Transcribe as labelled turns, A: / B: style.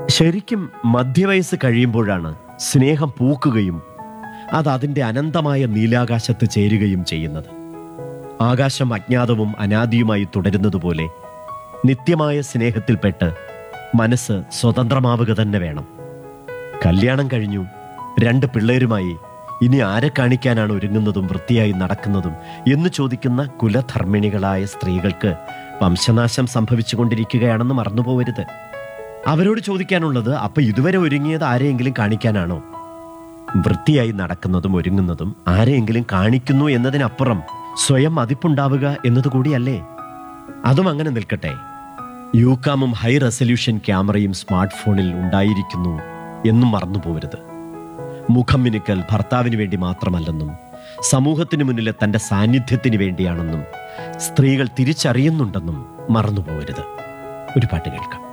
A: ശരിക്കും മധ്യവയസ്സ് കഴിയുമ്പോഴാണ് സ്നേഹം പൂക്കുകയും അത് അതിൻ്റെ അനന്തമായ നീലാകാശത്ത് ചേരുകയും ചെയ്യുന്നത് ആകാശം അജ്ഞാതവും അനാദിയുമായി തുടരുന്നതുപോലെ നിത്യമായ സ്നേഹത്തിൽപ്പെട്ട് മനസ്സ് സ്വതന്ത്രമാവുക തന്നെ വേണം കല്യാണം കഴിഞ്ഞു രണ്ട് പിള്ളേരുമായി ഇനി ആരെ കാണിക്കാനാണ് ഒരുങ്ങുന്നതും വൃത്തിയായി നടക്കുന്നതും എന്ന് ചോദിക്കുന്ന കുലധർമ്മിണികളായ സ്ത്രീകൾക്ക് വംശനാശം സംഭവിച്ചുകൊണ്ടിരിക്കുകയാണെന്ന് മറന്നുപോകരുത് അവരോട് ചോദിക്കാനുള്ളത് അപ്പൊ ഇതുവരെ ഒരുങ്ങിയത് ആരെയെങ്കിലും കാണിക്കാനാണോ വൃത്തിയായി നടക്കുന്നതും ഒരുങ്ങുന്നതും ആരെയെങ്കിലും കാണിക്കുന്നു എന്നതിനപ്പുറം സ്വയം മതിപ്പുണ്ടാവുക എന്നതുകൂടിയല്ലേ അതും അങ്ങനെ നിൽക്കട്ടെ യൂക്കാമും ഹൈ റെസല്യൂഷൻ ക്യാമറയും സ്മാർട്ട് ഫോണിൽ ഉണ്ടായിരിക്കുന്നു എന്നും മറന്നു പോകരുത് മുഖം മിനുക്കൽ ഭർത്താവിന് വേണ്ടി മാത്രമല്ലെന്നും സമൂഹത്തിന് മുന്നിലെ തന്റെ സാന്നിധ്യത്തിന് വേണ്ടിയാണെന്നും സ്ത്രീകൾ തിരിച്ചറിയുന്നുണ്ടെന്നും മറന്നു പോകരുത് ഒരു പാട്ട് കേൾക്കാം